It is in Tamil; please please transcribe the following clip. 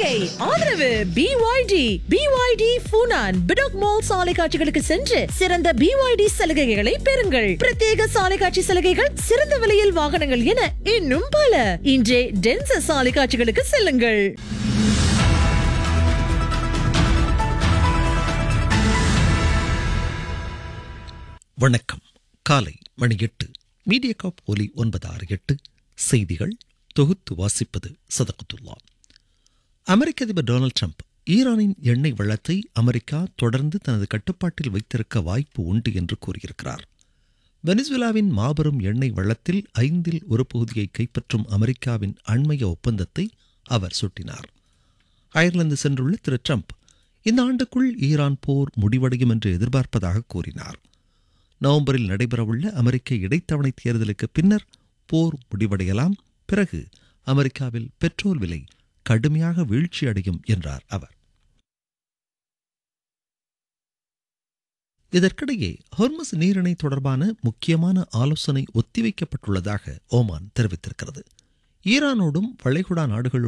சலுகை ஆதரவு பிஒய்டி பிஒய்டி பூனான் பிடாக் மால் சாலை காட்சிகளுக்கு சென்று சிறந்த பிஒய்டி சலுகைகளை பெறுங்கள் பிரத்யேக சாலை காட்சி சலுகைகள் சிறந்த விலையில் வாகனங்கள் என இன்னும் பல இன்றே டென்ச சாலை காட்சிகளுக்கு செல்லுங்கள் வணக்கம் காலை மணி எட்டு மீடியா காப் ஒலி ஒன்பது ஆறு எட்டு செய்திகள் தொகுத்து வாசிப்பது சதகத்துல்லா அமெரிக்க அதிபர் டொனால்ட் ட்ரம்ப் ஈரானின் எண்ணெய் வளத்தை அமெரிக்கா தொடர்ந்து தனது கட்டுப்பாட்டில் வைத்திருக்க வாய்ப்பு உண்டு என்று கூறியிருக்கிறார் வெனிசுலாவின் மாபெரும் எண்ணெய் வளத்தில் ஐந்தில் ஒரு பகுதியை கைப்பற்றும் அமெரிக்காவின் அண்மைய ஒப்பந்தத்தை அவர் சுட்டினார் அயர்லாந்து சென்றுள்ள திரு ட்ரம்ப் இந்த ஆண்டுக்குள் ஈரான் போர் முடிவடையும் என்று எதிர்பார்ப்பதாக கூறினார் நவம்பரில் நடைபெறவுள்ள அமெரிக்க இடைத்தவணை தேர்தலுக்கு பின்னர் போர் முடிவடையலாம் பிறகு அமெரிக்காவில் பெட்ரோல் விலை கடுமையாக வீழ்ச்சி அடையும் என்றார் அவர் இதற்கிடையே ஹொர்மஸ் நீரிணை தொடர்பான முக்கியமான ஆலோசனை ஒத்திவைக்கப்பட்டுள்ளதாக ஓமான் தெரிவித்திருக்கிறது ஈரானோடும் வளைகுடா நாடுகளோடும்